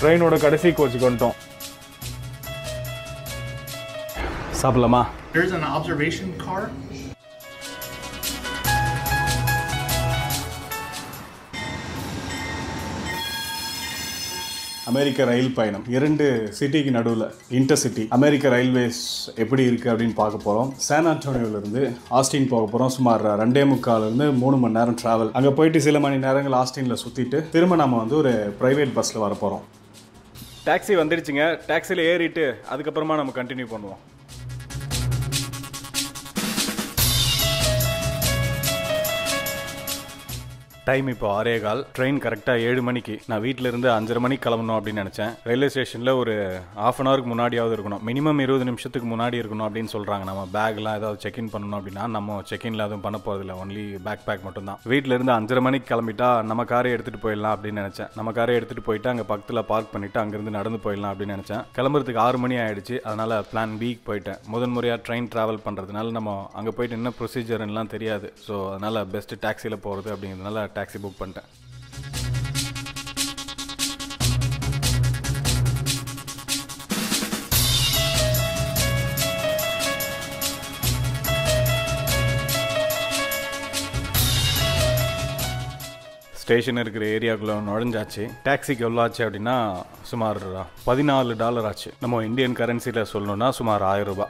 ட்ரெயினோட கடைசி கோச்சுக்கு வந்துட்டோம் சாப்பிடலாமா There's an observation car. அமெரிக்க ரயில் பயணம் இரண்டு சிட்டிக்கு நடுவில் இன்டர்சிட்டி அமெரிக்க ரயில்வேஸ் எப்படி இருக்குது அப்படின்னு பார்க்க போகிறோம் சான் ஆண்டோனியோலேருந்து ஆஸ்டின் போக போகிறோம் சுமார் ரெண்டே முக்கால்லேருந்து மூணு மணி நேரம் ட்ராவல் அங்கே போயிட்டு சில மணி நேரங்கள் ஆஸ்டினில் சுற்றிட்டு திரும்ப நம்ம வந்து ஒரு ப்ரைவேட் பஸ்ஸில் வர போகிறோம் டாக்ஸி வந்துடுச்சுங்க டாக்ஸியில் ஏறிட்டு அதுக்கப்புறமா நம்ம கண்டினியூ பண்ணுவோம் டைம் இப்போ ஆறே கால் ட்ரெயின் கரெக்டாக ஏழு மணிக்கு நான் வீட்டில இருந்து அஞ்சரை மணிக்கு கிளம்பணும் அப்படின்னு நினச்சேன் ரயில்வே ஸ்டேஷனில் ஒரு ஆஃப் அன் ஹவருக்கு முன்னாடியாவது இருக்கணும் மினிமம் இருபது நிமிஷத்துக்கு முன்னாடி இருக்கணும் அப்படின்னு சொல்கிறாங்க நம்ம பேக்லாம் ஏதாவது செக்இன் பண்ணணும் அப்படின்னா நம்ம செக்இன்ல எதுவும் பண்ண போகிறதில்ல ஒன்லி பேக் பேக் மட்டும் தான் வீட்டில இருந்து அஞ்சரை மணிக்கு கிளம்பிட்டா நம்ம காரை எடுத்துகிட்டு போயிடலாம் அப்படின்னு நினச்சேன் நம்ம காரை எடுத்துகிட்டு போயிட்டு அங்கே பக்கத்தில் பார்க் பண்ணிவிட்டு அங்கேருந்து நடந்து போயிடலாம் அப்படின்னு நினச்சேன் கிளம்புறதுக்கு ஆறு மணி ஆயிடுச்சு அதனால் பிளான் பிக்கு போயிட்டேன் முதன் முறையாக ட்ரெயின் ட்ராவல் பண்ணுறதுனால நம்ம அங்கே போயிட்டு என்ன ப்ரொசீஜர்லாம் தெரியாது ஸோ அதனால் பெஸ்ட்டு டாக்ஸியில் போகிறது அப்படிங்கிறதுனால டாக்ஸி புக் பண்ணிட்டேன் ஸ்டேஷன் இருக்கிற ஏரியாக்குள்ளே நுழைஞ்சாச்சு டாக்ஸிக்கு எவ்வளோ ஆச்சு அப்படின்னா சுமார் பதினாலு டாலர் ஆச்சு நம்ம இந்தியன் கரன்சியில் சொல்லணும்னா சுமார் ஆயிரம் ரூபாய்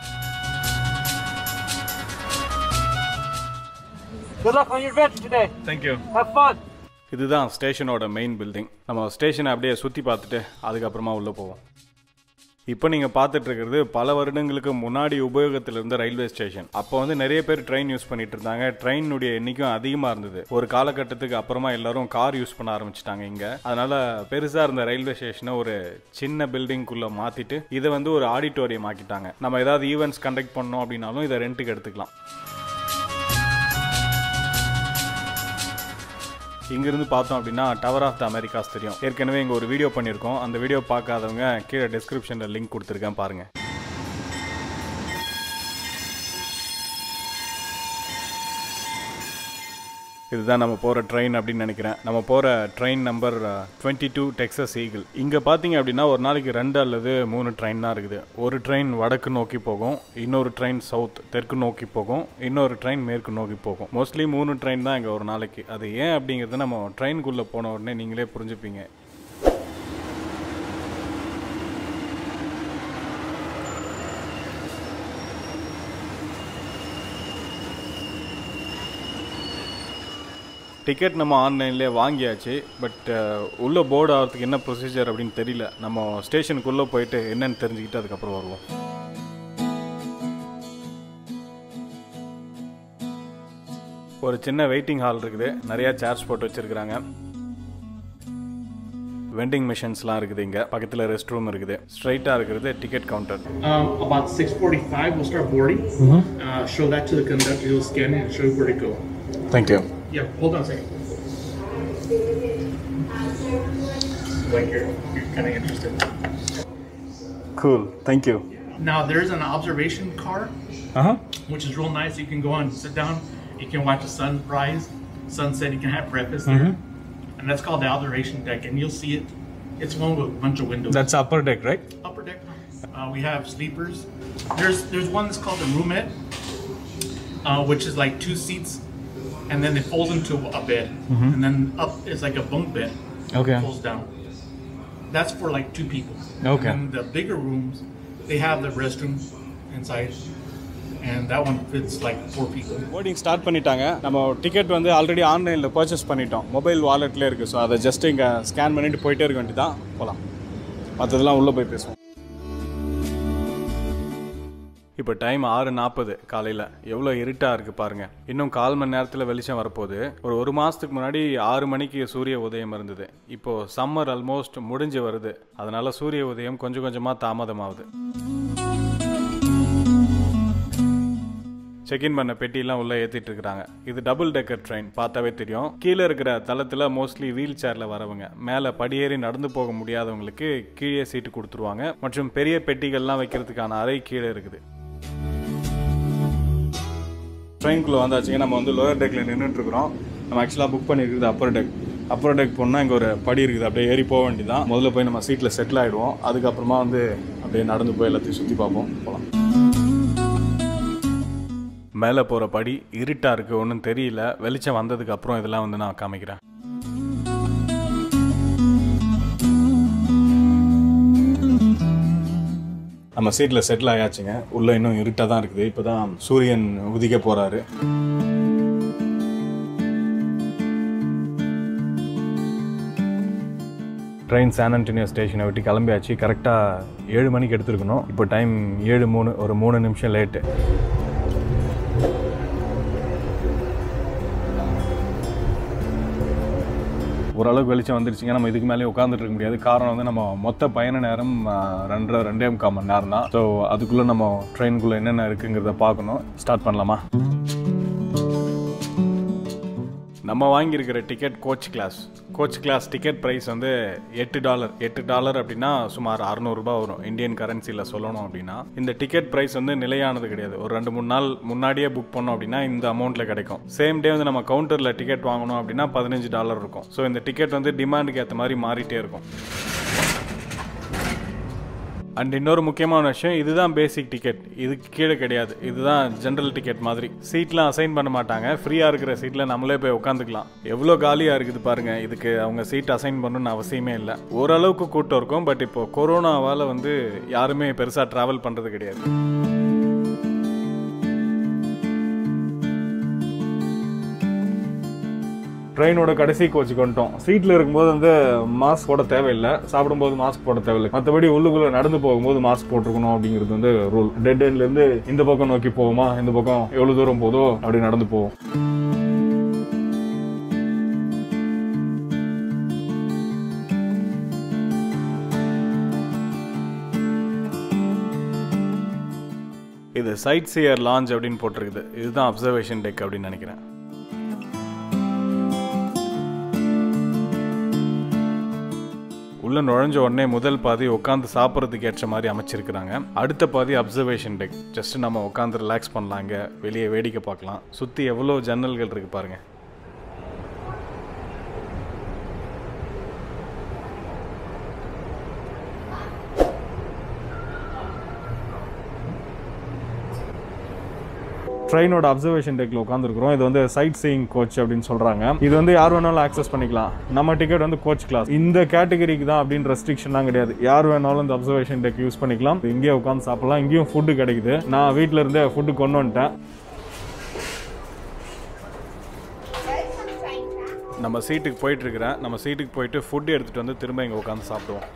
Good luck on your adventure today. Thank you Have fun. இதுதான் ஸ்டேஷனோட மெயின் பில்டிங் நம்ம ஸ்டேஷனை அப்படியே சுற்றி பார்த்துட்டு அதுக்கப்புறமா உள்ளே போவோம் இப்போ நீங்கள் பார்த்துட்டு இருக்கிறது பல வருடங்களுக்கு முன்னாடி உபயோகத்தில் இருந்த ரயில்வே ஸ்டேஷன் அப்போ வந்து நிறைய பேர் ட்ரெயின் யூஸ் பண்ணிட்டு இருந்தாங்க ட்ரெயினுடைய எண்ணிக்கும் அதிகமாக இருந்தது ஒரு காலகட்டத்துக்கு அப்புறமா எல்லாரும் கார் யூஸ் பண்ண ஆரம்பிச்சிட்டாங்க இங்கே அதனால பெருசாக இருந்த ரயில்வே ஸ்டேஷனை ஒரு சின்ன பில்டிங்குள்ளே மாற்றிட்டு இதை வந்து ஒரு ஆடிட்டோரியம் ஆக்கிட்டாங்க நம்ம ஏதாவது ஈவெண்ட்ஸ் கண்டக்ட் பண்ணோம் அப்படின்னாலும் இதை ரெண்ட்டுக்கு எடுத்துக்கலாம் இங்கிருந்து பார்த்தோம் அப்படின்னா டவர் ஆஃப் த அமெரிக்காஸ் தெரியும் ஏற்கனவே இங்கே ஒரு வீடியோ பண்ணியிருக்கோம் அந்த வீடியோ பார்க்காதவங்க கீழே டிஸ்கிரிப்ஷனில் லிங்க் கொடுத்துருக்கேன் பாருங்கள் இதுதான் நம்ம போகிற ட்ரெயின் அப்படின்னு நினைக்கிறேன் நம்ம போகிற train number twenty two Texas Eagle இங்கே பார்த்தீங்க அப்படின்னா ஒரு நாளைக்கு ரெண்டு அல்லது மூணு ட்ரெயின் தான் இருக்குது ஒரு ட்ரெயின் வடக்கு நோக்கி போகும் இன்னொரு ட்ரெயின் சவுத் தெற்கு நோக்கி போகும் இன்னொரு ட்ரெயின் மேற்கு நோக்கி போகும் மோஸ்ட்லி மூணு ட்ரெயின் தான் இங்கே ஒரு நாளைக்கு அது ஏன் அப்படிங்கிறத நம்ம ட்ரெயின்குள்ளே போன உடனே நீங்களே புரிஞ்சுப்பீங்க டிக்கெட் நம்ம ஆன்லைன்லேயே வாங்கியாச்சு பட் உள்ளே போர்டு ஆகிறதுக்கு என்ன ப்ரொசீஜர் அப்படின்னு தெரியல நம்ம ஸ்டேஷனுக்குள்ளே போயிட்டு என்னன்னு தெரிஞ்சுக்கிட்டு அதுக்கப்புறம் வருவோம் ஒரு சின்ன வெயிட்டிங் ஹால் இருக்குது நிறைய சேர்ஸ் போட்டு வச்சிருக்கிறாங்க வெண்டிங் மிஷின்ஸ்லாம் இருக்குது இங்கே பக்கத்தில் ரெஸ்ட் ரூம் இருக்குது ஸ்ட்ரைட்டாக இருக்கிறது ticket counter Um, about 6:45, we'll start boarding. Uh, show that to the conductor. He'll scan it and show you where to go. Thank you Yeah, hold on a second. Like you're, you're kind of interested. Cool thank you Now there's an observation car, ஆஹா which is real nice. You can go and sit down. You can watch the sunrise, sunset. You can have breakfast there, and that's called the observation deck. And you'll see it. It's one with a bunch of windows. That's upper deck right upper deck. Uh, we have sleepers. There's there's one that's called the roomette, uh, which is like two seats, and then it folds into a bed, and then up is like a bunk bed. Okay. Folds down. That's for like two people. Okay. And the bigger rooms, they have the restroom inside, and that one fits like four people. Boarding start பண்ணிட்டாங்க நம்ம ticket வந்து already ஆன்லைனில் purchase பண்ணிட்டோம் mobile வாலெட்லேயே இருக்குது so அதை just இங்கே scan பண்ணிட்டு போயிட்டே இருக்க வேண்டியதான் போகலாம் மற்றதெல்லாம் உள்ளே போய் பேசுவோம் இப்போ டைம் ஆறு நாற்பது காலையில் எவ்வளோ இருட்டாக இருக்குது பாருங்கள் இன்னும் கால் மணி நேரத்தில் வெளிச்சம் வரப்போகுது ஒரு ஒரு மாதத்துக்கு முன்னாடி ஆறு மணிக்கு சூரிய உதயம் இருந்தது இப்போது சம்மர் ஆல்மோஸ்ட் முடிஞ்சு வருது அதனால் சூரிய உதயம் கொஞ்சம் கொஞ்சமாக தாமதமாகுது செக்இன் பண்ண பெட்டியெல்லாம் உள்ள ஏத்திட்டு இருக்காங்க இது டபுள் டெக்கர் ட்ரெயின் பார்த்தாவே தெரியும் கீழே இருக்கிற தளத்துல மோஸ்ட்லி வீல் சேர்ல வரவங்க மேல படியேறி நடந்து போக முடியாதவங்களுக்கு கீழே சீட்டு கொடுத்துருவாங்க மற்றும் பெரிய பெட்டிகள்லாம் வைக்கிறதுக்கான அறை கீழே இருக்குது ட்ரெயின்குள்ளே வந்தாச்சுங்க நம்ம வந்து லோயர் டெக்கில் நின்றுட்டு இருக்கிறோம் நம்ம ஆக்சுவலாக புக் பண்ணியிருக்கிறது அப்பர் டெக் அப்பர் டெக் போனால் இங்கே ஒரு படி இருக்குது அப்படியே ஏறி போக வேண்டியதான் முதல்ல போய் நம்ம சீட்டில் செட்டில் ஆகிடுவோம் அதுக்கப்புறமா வந்து அப்படியே நடந்து போய் எல்லாத்தையும் சுற்றி பார்ப்போம் போகலாம் மேலே போகிற படி இருட்டாக இருக்குது ஒன்றும் தெரியல வெளிச்சம் வந்ததுக்கு அப்புறம் இதெல்லாம் வந்து நான் காமிக்கிறேன் நம்ம சீட்டில் செட்டில் ஆயாச்சுங்க உள்ளே இன்னும் இருட்டாக தான் இருக்குது இப்போ தான் சூரியன் உதிக்க போகிறாரு ட்ரெயின் சான் ஆண்டனியோ ஸ்டேஷனை விட்டு கிளம்பியாச்சு கரெக்டாக ஏழு மணிக்கு எடுத்துருக்கணும் இப்போ டைம் ஏழு மூணு ஒரு மூணு நிமிஷம் லேட்டு ஓரளவுக்கு வெளிச்சம் வந்துருச்சுங்க நம்ம இதுக்கு மேலே உட்காந்துட்டு இருக்க முடியாது காரணம் வந்து நம்ம மொத்த பயண நேரம் ஆ, ரெண்டரை ரெண்டே முக்கால் மணி நேரம் தான் ஸோ அதுக்குள்ளே நம்ம ட்ரெயினுக்குள்ளே என்னென்ன இருக்குங்கிறத பார்க்கணும் ஸ்டார்ட் பண்ணலாமா நம்ம வாங்கியிருக்கிற ticket coach class coach class ticket price வந்து எட்டு டாலர் எட்டு டாலர் அப்படின்னா சுமார் அறநூறுபா வரும் இந்தியன் கரன்சியில் சொல்லணும் அப்படின்னா இந்த டிக்கெட் ப்ரைஸ் வந்து நிலையானது கிடையாது ஒரு ரெண்டு மூணு நாள் முன்னாடியே புக் பண்ணோம் அப்படின்னா இந்த அமௌண்ட்டில் கிடைக்கும் சேம் டே வந்து நம்ம கவுண்டரில் டிக்கெட் வாங்கணும் அப்படின்னா பதினஞ்சு டாலர் இருக்கும் ஸோ இந்த டிக்கெட் வந்து டிமாண்டுக்கு ஏற்ற மாதிரி மாறிட்டே இருக்கும் அண்ட் இன்னொரு முக்கியமான விஷயம் இதுதான் பேசிக் டிக்கெட் இதுக்கு கீழே கிடையாது இதுதான் ஜென்ரல் டிக்கெட் மாதிரி சீட்லாம் அசைன் பண்ண மாட்டாங்க ஃப்ரீயாக இருக்கிற சீட்டில் நம்மளே போய் உட்காந்துக்கலாம் எவ்வளோ காலியாக இருக்குது பாருங்க இதுக்கு அவங்க சீட் அசைன் பண்ணணும்னு அவசியமே இல்லை ஓரளவுக்கு கூட்டம் இருக்கும் பட் இப்போ கொரோனாவால் வந்து யாருமே பெருசாக ட்ராவல் பண்ணுறது கிடையாது ட்ரெயினோட கடைசி கோச்சுக்கு வந்துட்டோம் சீட்டில் இருக்கும்போது வந்து மாஸ்க் போட தேவையில்லை சாப்பிடும்போது மாஸ்க் போட தேவையில்லை மற்றபடி உள்ளுக்குள்ள நடந்து போகும்போது மாஸ்க் போட்டிருக்கணும் அப்படிங்கிறது வந்து ரூல் டெட் எண்ட்லேருந்து இந்த பக்கம் நோக்கி போகுமா இந்த பக்கம் எவ்வளோ தூரம் போதோ அப்படி நடந்து போவோம் இது சைட் சியர் லான்ச் அப்படின்னு போட்டிருக்குது இதுதான் அப்சர்வேஷன் டெக் அப்படின்னு நினைக்கிறேன் உள்ள நுழைஞ்ச உடனே முதல் பாதி உட்காந்து சாப்பிட்றதுக்கு ஏற்ற மாதிரி அமைச்சிருக்கிறாங்க அடுத்த பாதி அப்சர்வேஷன் டெக் ஜஸ்ட் நம்ம உட்காந்து ரிலாக்ஸ் பண்ணலாங்க வெளியே வேடிக்கை பார்க்கலாம் சுற்றி எவ்வளோ ஜன்னல்கள் இருக்கு பாருங்க ட்ரெயினோட அப்சர்வேஷன் டெக்கில் உட்காந்துருக்குறோம் இது வந்து சைட் சீயிங் கோச் அப்படின்னு சொல்கிறாங்க இது வந்து யார் வேணாலும் ஆக்சஸ் பண்ணிக்கலாம் நம்ம டிக்கெட் வந்து கோச் கிளாஸ் இந்த கேட்டகரிக்கு தான் அப்படின்னு ரெஸ்ட்ரிக்ஷன்லாம் கிடையாது யார் வேணாலும் இந்த அப்சர்வேஷன் டெக் யூஸ் பண்ணிக்கலாம் இங்கேயே உட்காந்து சாப்பிடலாம் இங்கேயும் ஃபுட்டு கிடைக்குது நான் வீட்டில் இருந்தே ஃபுட்டு கொண்டு வந்துட்டேன் நம்ம சீட்டுக்கு போயிட்டு இருக்கிறேன் நம்ம சீட்டுக்கு போயிட்டு ஃபுட் எடுத்துகிட்டு வந்து திரும்ப இங்கே உட்காந்து சாப்பிடுவோம்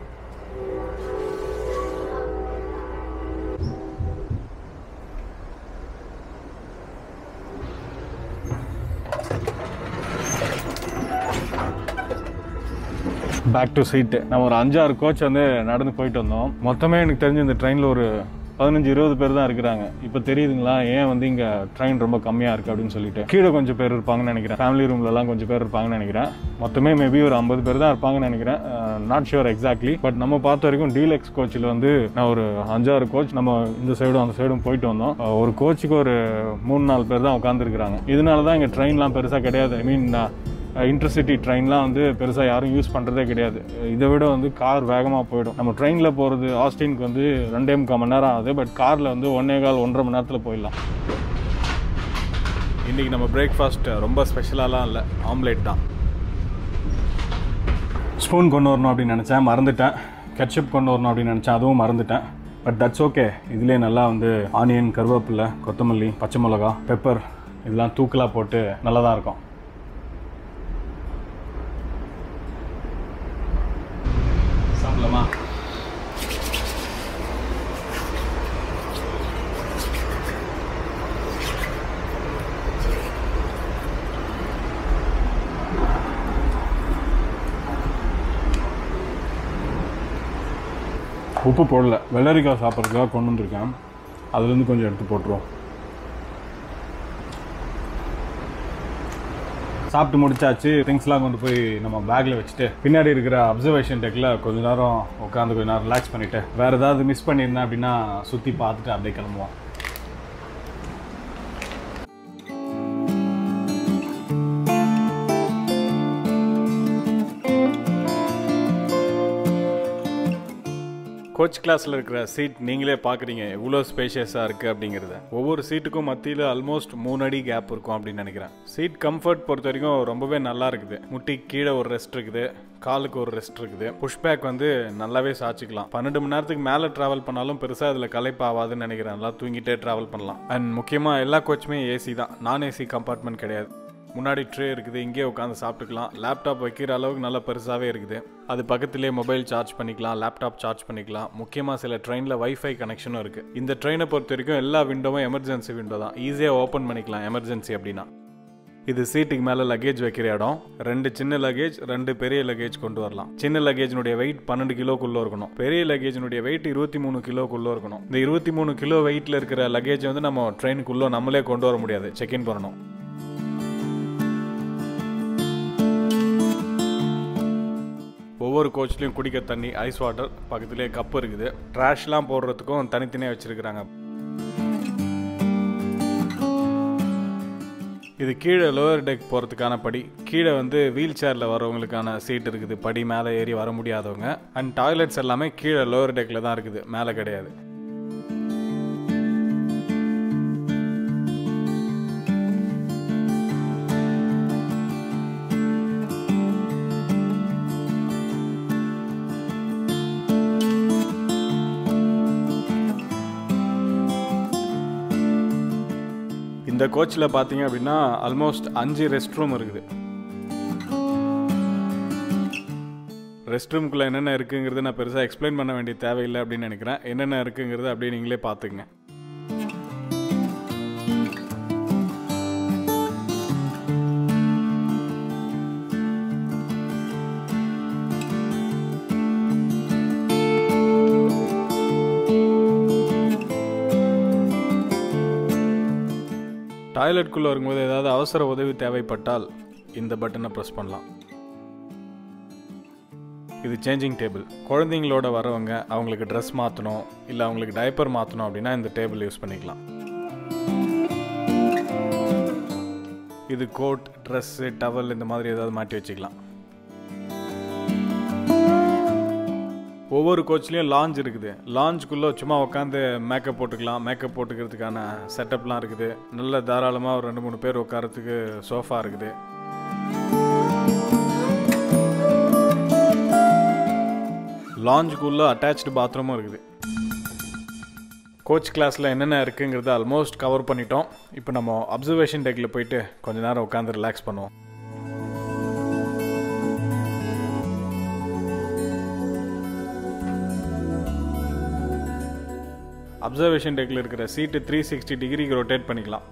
பேக் டு சீட்டு நம்ம ஒரு அஞ்சாறு கோச் வந்து நடந்து போயிட்டு வந்தோம் மொத்தமே எனக்கு தெரிஞ்சு இந்த ட்ரெயினில் ஒரு பதினஞ்சு இருபது பேர் தான் இருக்கிறாங்க இப்போ தெரியுதுங்களா ஏன் வந்து இங்கே ட்ரெயின் ரொம்ப கம்மியாக இருக்குது அப்படின்னு சொல்லிட்டு கீழே கொஞ்சம் பேர் இருப்பாங்கன்னு நினைக்கிறேன் ஃபேமிலி ரூம்லலாம் கொஞ்சம் பேர் இருப்பாங்கன்னு நினைக்கிறேன் மொத்தமே மேபி ஒரு ஐம்பது பேர் தான் இருப்பாங்கன்னு நினைக்கிறேன் நாட் ஷுவர் எக்ஸாக்ட்லி பட் நம்ம பார்த்த வரைக்கும் டீலக்ஸ் கோச்சில் வந்து நான் ஒரு அஞ்சாறு கோச் நம்ம இந்த சைடும் அந்த சைடும் போயிட்டு வந்தோம் அஹ் ஒரு கோச்சுக்கு ஒரு மூணு நாலு பேர் தான் உட்காந்துருக்குறாங்க இதனால தான் இங்கே ட்ரெயின்லாம் பெருசாக கிடையாது ஐ மீன் இன்டர்சிட்டி ட்ரெயின்லாம் வந்து பெருசாக யாரும் யூஸ் பண்ணுறதே கிடையாது இதை விட வந்து கார் வேகமாக போயிடும் நம்ம ட்ரெயினில் போகிறது ஆஸ்டினுக்கு வந்து ரெண்டே முக்கால் மணி நேரம் ஆகுது பட் காரில் வந்து ஒன்றே கால் ஒன்றரை மணி நேரத்தில் போயிடலாம் இன்றைக்கி நம்ம பிரேக்ஃபாஸ்ட் ரொம்ப ஸ்பெஷலாலாம் இல்லை ஆம்லேட் தான் ஸ்பூன் கொண்டு வரணும் அப்படின்னு நினச்சேன் மறந்துட்டேன் கெட்சப் கொண்டு வரணும் அப்படின்னு நினச்சேன் அதுவும் மறந்துட்டேன் பட் தட்ஸ் ஓகே இதுலேயே நல்லா வந்து ஆனியன் கருவேப்பிலை கொத்தமல்லி பச்சை மிளகா பெப்பர் இதெல்லாம் தூக்கலாக போட்டு நல்லா தான் இருக்கும் சாப்பிடலாமா உப்பு போடல வெள்ளரிக்காய் சாப்பிட்றதுக்காக கொண்டு வந்திருக்கேன் அதுலேருந்து கொஞ்சம் எடுத்து போட்டுருவோம் சாப்பிட்டு முடிச்சாச்சு திங்ஸ்லாம் கொண்டு போய் நம்ம பேக்கில் வச்சுட்டு பின்னாடி இருக்கிற அப்சர்வேஷன் டெக்கில் கொஞ்ச நேரம் உட்காந்து கொஞ்ச நேரம் ரிலாக்ஸ் பண்ணிவிட்டு வேறு ஏதாவது மிஸ் பண்ணியிருந்தேன் அப்படின்னா சுற்றி பார்த்துட்டு அப்படியே கிளம்புவோம் கோச் கிளாஸில் இருக்கிற சீட் நீங்களே பார்க்குறீங்க எவ்வளோ ஸ்பேஷியஸாக இருக்குது அப்படிங்கிறத ஒவ்வொரு சீட்டுக்கும் மத்தியில் ஆல்மோஸ்ட் மூணு அடி கேப் இருக்கும் அப்படின்னு நினைக்கிறேன் சீட் கம்ஃபர்ட் பொறுத்த வரைக்கும் ரொம்பவே நல்லா இருக்குது முட்டி கீழே ஒரு ரெஸ்ட் இருக்குது காலுக்கு ஒரு ரெஸ்ட் இருக்குது புஷ்பேக் வந்து நல்லாவே சாச்சிக்கலாம் பன்னெண்டு மணி நேரத்துக்கு மேலே ட்ராவல் பண்ணாலும் பெருசாக அதில் களைப்பாகாதுன்னு நினைக்கிறேன் நல்லா தூங்கிட்டே ட்ராவல் பண்ணலாம் அண்ட் முக்கியமாக எல்லா கோச்சுமே ஏசி தான் நான் ஏசி கம்பார்ட்மெண்ட் கிடையாது முன்னாடி ட்ரே இருக்குது இங்கேயே உட்காந்து சாப்பிட்டுக்கலாம் லேப்டாப் வைக்கிற அளவுக்கு நல்லா பெருசாகவே இருக்குது அது பக்கத்துலேயே மொபைல் சார்ஜ் பண்ணிக்கலாம் லேப்டாப் சார்ஜ் பண்ணிக்கலாம் முக்கியமாக சில ட்ரெயினில் வைஃபை கனெக்ஷனும் இருக்குது இந்த ட்ரெயினை பொறுத்த வரைக்கும் எல்லா விண்டோவும் எமர்ஜென்சி விண்டோ தான் ஈஸியாக ஓப்பன் பண்ணிக்கலாம் எமர்ஜென்சி அப்படின்னா இது சீட்டுக்கு மேலே லக்கேஜ் வைக்கிற இடம் ரெண்டு சின்ன லக்கேஜ் ரெண்டு பெரிய லக்கேஜ் கொண்டு வரலாம் சின்ன லக்கேஜினுடைய வெயிட் பன்னெண்டு கிலோக்குள்ளே இருக்கணும் பெரிய லக்கேஜினுடைய வெயிட் இருபத்தி மூணு கிலோக்குள்ளே இருக்கணும் இந்த இருபத்தி மூணு கிலோ வெயிட்டில் இருக்கிற லக்கேஜ் வந்து நம்ம ட்ரெயினுக்குள்ளே நம்மளே கொண்டு வர முடியாது செக்இன் பண்ணணும் ஒவ்வொரு கோச்லேயும் குடிக்க தண்ணி ஐஸ் வாட்டர் பக்கத்துலேயே கப் இருக்குது ட்ராஷ்லாம் போடுறதுக்கும் தனித்தனியாக வச்சுருக்குறாங்க இது கீழே லோயர் டெக் போகிறதுக்கான படி கீழே வந்து வீல் சேரில் வரவங்களுக்கான சீட் இருக்குது படி மேலே ஏறி வர முடியாதவங்க அண்ட் டாய்லெட்ஸ் எல்லாமே கீழே லோயர் டெக்கில் தான் இருக்குது மேலே கிடையாது இந்த கோச்சில் பார்த்தீங்க அப்படின்னா ஆல்மோஸ்ட் அஞ்சு ரெஸ்ட் ரூம் இருக்குது ரெஸ்ட் ரூம்குள்ளே என்னென்ன இருக்குங்கிறது நான் பெருசாக எக்ஸ்பிளைன் பண்ண வேண்டிய தேவையில்லை அப்படின்னு நினைக்கிறேன் என்னென்ன இருக்குங்கிறது அப்படியே நீங்களே பார்த்துக்குங்க டாய்லெட்குள்ளே இருக்கும்போது ஏதாவது அவசர உதவி தேவைப்பட்டால் இந்த பட்டனை ப்ரெஸ் பண்ணலாம் இது சேஞ்சிங் டேபிள் குழந்தைங்களோட வரவங்க அவங்களுக்கு ட்ரெஸ் மாற்றணும் இல்லை அவங்களுக்கு டைப்பர் மாற்றணும் அப்படின்னா இந்த டேபிள் யூஸ் பண்ணிக்கலாம் இது கோட் ட்ரெஸ்ஸு டவல் இந்த மாதிரி ஏதாவது மாட்டி வச்சுக்கலாம் ஒவ்வொரு கோச்லேயும் லாஞ்ச் இருக்குது லாஞ்சுக்குள்ளே சும்மா உட்காந்து மேக்கப் போட்டுக்கலாம் மேக்கப் போட்டுக்கிறதுக்கான செட்டப்லாம் இருக்குது நல்ல தாராளமாக ஒரு ரெண்டு மூணு பேர் உட்காரத்துக்கு சோஃபா இருக்குது லாஞ்சுக்குள்ளே அட்டாச்சு பாத்ரூமும் இருக்குது கோச் கிளாஸில் என்னென்ன இருக்குங்கிறத ஆல்மோஸ்ட் கவர் பண்ணிட்டோம் இப்போ நம்ம அப்சர்வேஷன் டெக்கில் போயிட்டு கொஞ்ச நேரம் உட்காந்து ரிலாக்ஸ் பண்ணுவோம் அப்சர்வேஷன் டெக்கில் இருக்கிற சீட்டு த்ரீ சிக்ஸ்டி டிகிரிக்கு ரொட்டேட் பண்ணிக்கலாம்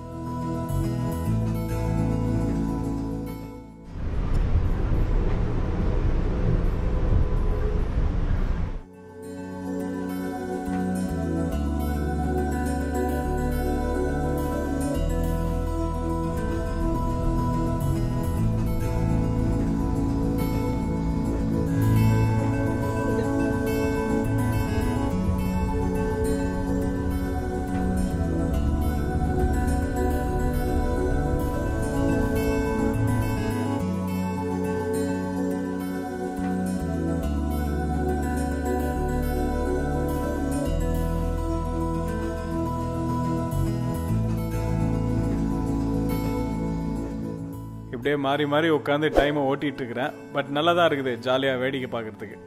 இப்படியே மாறி மாறி உட்காந்து டைமை ஓட்டிட்டு இருக்கிறேன் பட் நல்லா தான் இருக்குது ஜாலியாக வேடிக்கை பார்க்கறதுக்கு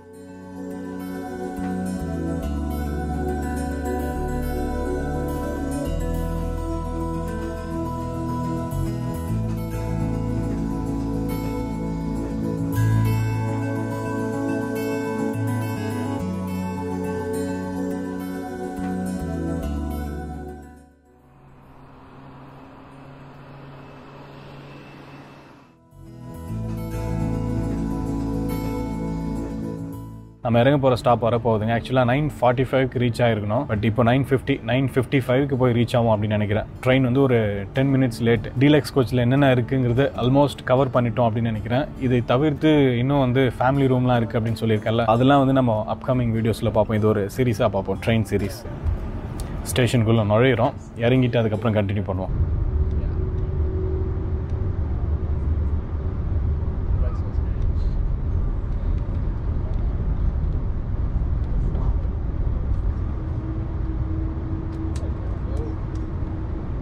நம்ம இறங்க போகிற ஸ்டாப் வர போகுதுங்க ஆக்சுவலாக நைன் ஃபார்ட்டி ஃபைவ்க்கு ரீச் ஆயிருக்கணும் பட் இப்போ நைன் ஃபிஃப்டி நைன் ஃபிஃப்டி ஃபைவ்க்கு போய் ரீச் ஆகும் அப்படின்னு நினைக்கிறேன் ட்ரெயின் வந்து ஒரு டென் மினிட்ஸ் லேட் டீலக்ஸ் கோச்சில் என்னென்ன இருக்குங்கிறது ஆல்மோஸ்ட் கவர் பண்ணிட்டோம் அப்படின்னு நினைக்கிறேன் இதை தவிர்த்து இன்னும் வந்து ஃபேமிலி ரூம்லாம் இருக்குது அப்படின்னு சொல்லியிருக்கல அதெல்லாம் வந்து நம்ம அப்கமிங் வீடியோஸில் பார்ப்போம் இது ஒரு சீரிஸாக பார்ப்போம் ட்ரெயின் சீரிஸ் ஸ்டேஷனுக்குள்ளே நுழையிறோம் இறங்கிட்டு அதுக்கப்புறம் கண்டினியூ பண்ணுவோம்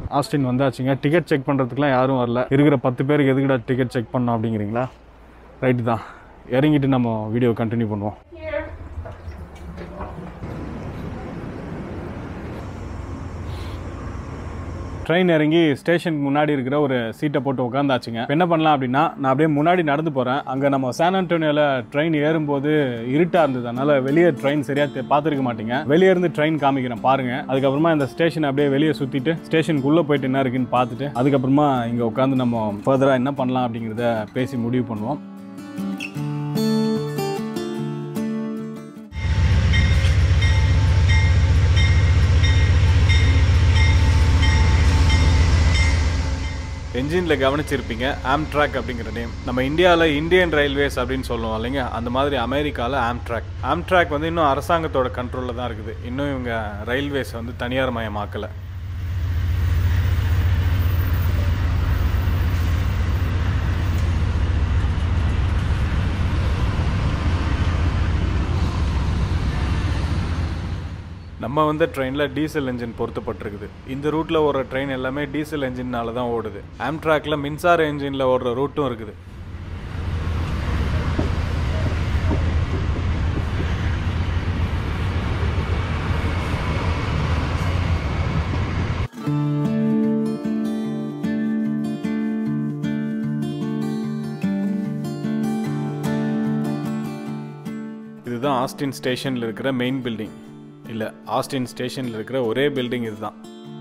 ஆஸ்டின் வந்தாச்சுங்க டிக்கெட் செக் பண்ணுறதுக்குலாம் யாரும் வரல இருக்கிற பத்து பேருக்கு எதுக்குடா டிக்கெட் செக் பண்ணோம் அப்படிங்கிறீங்களா ரைட்டு தான் இறங்கிட்டு நம்ம வீடியோ கண்டினியூ பண்ணுவோம் ட்ரெயின் இறங்கி ஸ்டேஷனுக்கு முன்னாடி இருக்கிற ஒரு சீட்டை போட்டு உட்காந்தாச்சுங்க இப்ப என்ன பண்ணலாம் அப்படின்னா நான் அப்படியே முன்னாடி நடந்து போகிறேன் அங்கே நம்ம சான் அண்டோனியோவில் ட்ரெயின் ஏறும்போது இருட்டாக இருந்தது அதனால வெளியே ட்ரெயின் சரியாக பார்த்துருக்க மாட்டீங்க வெளியே இருந்து ட்ரெயின் காமிக்கிறேன் பாருங்க அதுக்கப்புறமா இந்த ஸ்டேஷன் அப்படியே வெளியே சுற்றிட்டு ஸ்டேஷனுக்குள்ளே போயிட்டு என்ன இருக்குன்னு பார்த்துட்டு அதுக்கப்புறமா இங்கே உட்காந்து நம்ம ஃபர்தராக என்ன பண்ணலாம் அப்படிங்கிறத பேசி முடிவு பண்ணுவோம் என்ஜினில் கவனிச்சிருப்பீங்க ஆம்ட்ராக் அப்படிங்கிற நேம் நம்ம இந்தியாவில் இந்தியன் ரயில்வேஸ் அப்படின்னு சொல்லுவோம் இல்லைங்க அந்த மாதிரி அமெரிக்காவில் ஆம்ட்ராக் ஆம்ட்ராக் வந்து இன்னும் அரசாங்கத்தோட கண்ட்ரோலில் தான் இருக்குது இன்னும் இவங்க ரயில்வேஸ் வந்து தனியார் மயமாக்கலை நம்ம வந்த ட்ரெயினில் டீசல் என்ஜின் பொருத்தப்பட்டிருக்குது இந்த ரூட்டில் ஓடுற ட்ரெயின் எல்லாமே டீசல் என்ஜின்னால தான் ஓடுது ஆம்ட்ராக்ல மின்சார என்ஜினில் ஓடுற ரூட்டும் இருக்குது இதுதான் ஆஸ்டின் ஸ்டேஷனில் இருக்கிற மெயின் பில்டிங் இல்லை ஆஸ்டின் ஸ்டேஷனில் இருக்கிற ஒரே பில்டிங் இதுதான்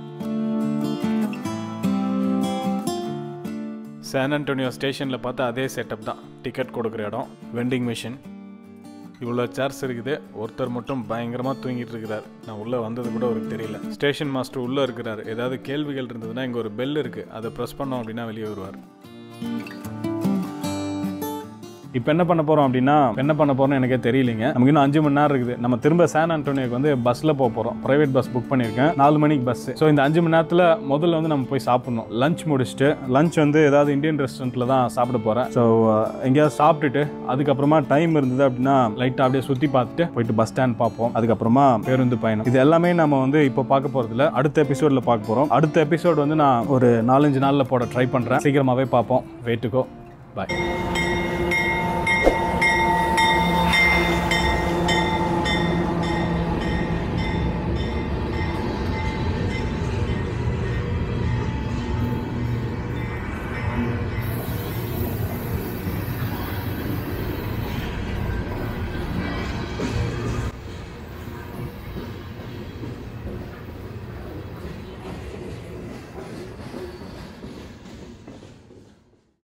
சான் அண்டோனியோ ஸ்டேஷனில் பார்த்தா அதே செட்டப் தான் டிக்கெட் கொடுக்குற இடம் வெண்டிங் மிஷின் இவ்வளோ சேர்ஸ் இருக்குது ஒருத்தர் மட்டும் பயங்கரமாக தூங்கிட்டு இருக்கிறார் நான் உள்ளே வந்தது கூட அவருக்கு தெரியல ஸ்டேஷன் மாஸ்டர் உள்ளே இருக்கிறார் ஏதாவது கேள்விகள் இருந்ததுன்னா இங்கே ஒரு பெல் இருக்குது அதை ப்ரெஸ் பண்ணோம் அப்படின்னா வெளியே வருவார் இப்போ என்ன பண்ண போகிறோம் அப்படின்னா என்ன பண்ண போகிறோம்னு எனக்கே தெரியலைங்க நமக்கு இன்னும் அஞ்சு மணி நேரம் இருக்குது நம்ம திரும்ப சான் ஆண்டோனியோக்கு வந்து பஸ்ஸில் போக போகிறோம் ப்ரைவேட் பஸ் புக் பண்ணியிருக்கேன் நாலு மணிக்கு பஸ் ஸோ இந்த அஞ்சு மணி நேரத்தில் முதல்ல வந்து நம்ம போய் சாப்பிடணும் லஞ்ச் முடிச்சுட்டு லஞ்ச் வந்து ஏதாவது இந்தியன் ரெஸ்டாரண்ட்டில் தான் சாப்பிட போகிறேன் ஸோ எங்கேயாவது சாப்பிட்டுட்டு அதுக்கப்புறமா டைம் இருந்தது அப்படின்னா லைட்டாக அப்படியே சுற்றி பார்த்துட்டு போயிட்டு பஸ் ஸ்டாண்ட் பார்ப்போம் அதுக்கப்புறமா பேருந்து பயணம் இது எல்லாமே நம்ம வந்து இப்போ பார்க்க போகிறதில்ல அடுத்த எபிசோடில் பார்க்க போகிறோம் அடுத்த எபிசோட் வந்து நான் ஒரு நாலஞ்சு நாளில் போட ட்ரை பண்ணுறேன் சீக்கிரமாகவே பார்ப்போம் வெயிட்டுக்கோ பாய்